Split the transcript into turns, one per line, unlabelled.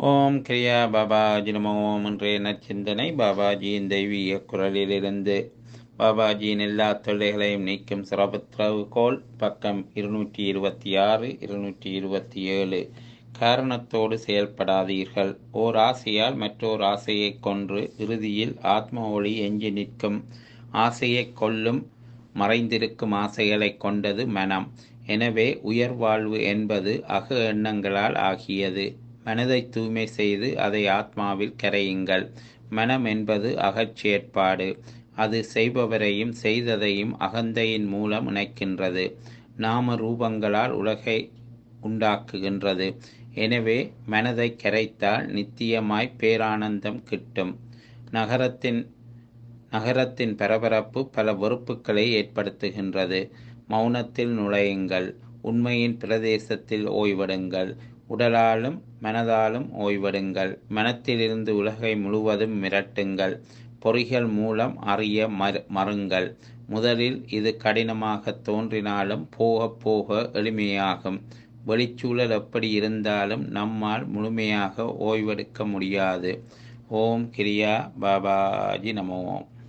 ஓம் கிரியா பாபாஜி நம ஓம் இன்றைய நற்சிந்தனை பாபாஜியின் தெய்வீக குரலிலிருந்து பாபாஜியின் எல்லா தொல்லைகளையும் நீக்கும் சிறப்புத்திறவுகோல் பக்கம் இருநூற்றி இருபத்தி ஆறு இருநூற்றி இருபத்தி ஏழு காரணத்தோடு செயல்படாதீர்கள் ஓர் ஆசையால் மற்றோர் ஆசையைக் கொன்று இறுதியில் ஆத்ம ஒளி எஞ்சி நிற்கும் ஆசையைக் கொல்லும் மறைந்திருக்கும் ஆசைகளைக் கொண்டது மனம் எனவே உயர்வாழ்வு என்பது அக எண்ணங்களால் ஆகியது மனதை தூய்மை செய்து அதை ஆத்மாவில் கரையுங்கள் மனம் என்பது அகச்செயற்பாடு அது செய்பவரையும் செய்ததையும் அகந்தையின் மூலம் இணைக்கின்றது நாம ரூபங்களால் உலகை உண்டாக்குகின்றது எனவே மனதை கரைத்தால் நித்தியமாய் பேரானந்தம் கிட்டும் நகரத்தின் நகரத்தின் பரபரப்பு பல வெறுப்புகளை ஏற்படுத்துகின்றது மௌனத்தில் நுழையுங்கள் உண்மையின் பிரதேசத்தில் ஓய்வெடுங்கள் உடலாலும் மனதாலும் ஓய்வெடுங்கள் மனத்திலிருந்து உலகை முழுவதும் மிரட்டுங்கள் பொறிகள் மூலம் அறிய மறு மறுங்கள் முதலில் இது கடினமாக தோன்றினாலும் போக போக எளிமையாகும் வெளிச்சூழல் எப்படி இருந்தாலும் நம்மால் முழுமையாக ஓய்வெடுக்க முடியாது ஓம் கிரியா பாபாஜி நமோம்